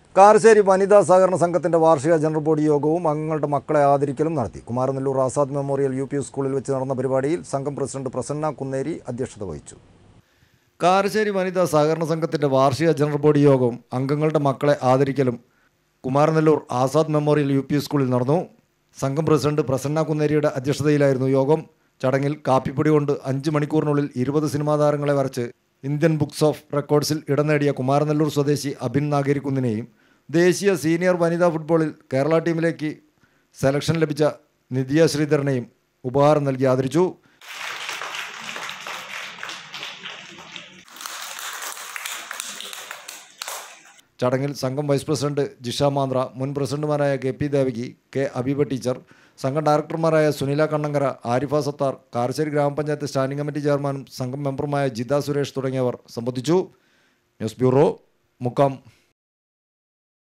കാരശ്ശേരി വനിതാ സഹകരണ സംഘത്തിന്റെ വാർഷിക ജനറൽ ബോഡി യോഗവും അംഗങ്ങളുടെ മക്കളെ ആദരിക്കലും നടത്തി Kumaranellur Azad memorial U P സ്കൂളിൽ വെച്ച് നടന്ന പരിപാടിയിൽ സംഘം പ്രസിഡന്റ് പ്രസന്ന കുന്നേരി അധ്യക്ഷത വഹിച്ചു കാരശ്ശേരി വനിതാ സഹകരണ സംഘത്തിന്റെ വാർഷിക ജനറൽ ബോഡി യോഗവും അംഗങ്ങളുടെ മക്കളെ ആദരിക്കലും Kumaranellur Azad memorial U P സ്കൂളിൽ നടന്നു സംഘം പ്രസിഡന്റ് പ്രസന്ന കുന്നേരിയുടെ അധ്യക്ഷതയിലായിരുന്നു യോഗം ചടങ്ങിൽ കാപ്പിപ്പൊടി കൊണ്ട് അഞ്ച് മണിക്കൂറിനുള്ളിൽ ഇരുപത് സിനിമാ താരങ്ങളെ വരച്ച് ഇന്ത്യൻ ബുക്സ് ഓഫ് റെക്കോർഡ്സിൽ ഇടം നേടിയ കുമാരനെല്ലൂർ സ്വദേശി അബിൻ നാഗേരിക്കുന്നിനെയും ദേശീയ സീനിയർ വനിതാ ഫുട്ബോളിൽ കേരള ടീമിലേക്ക് സെലക്ഷൻ ലഭിച്ച നിധിയ ശ്രീധരനെയും ഉപഹാരം നൽകി ആദരിച്ചു ചടങ്ങിൽ സംഘം വൈസ് പ്രസിഡന്റ് ജിഷ മാന്ദ്ര മുൻ പ്രസിഡന്റുമാരായ K P Devaki K Abeeba teacher സംഘം ഡയറക്ടർമാരായ സുനില കണ്ണങ്കര ആരിഫ സത്താർ കാരശ്ശേരി ഗ്രാമപഞ്ചായത്ത് സ്റ്റാൻഡിംഗ് കമ്മിറ്റി ചെയർമാനും സംഘം മെമ്പറുമായ ജിത സുരേഷ് തുടങ്ങിയവർ സംബന്ധിച്ചു ന്യൂസ് ബ്യൂറോ മുക്കം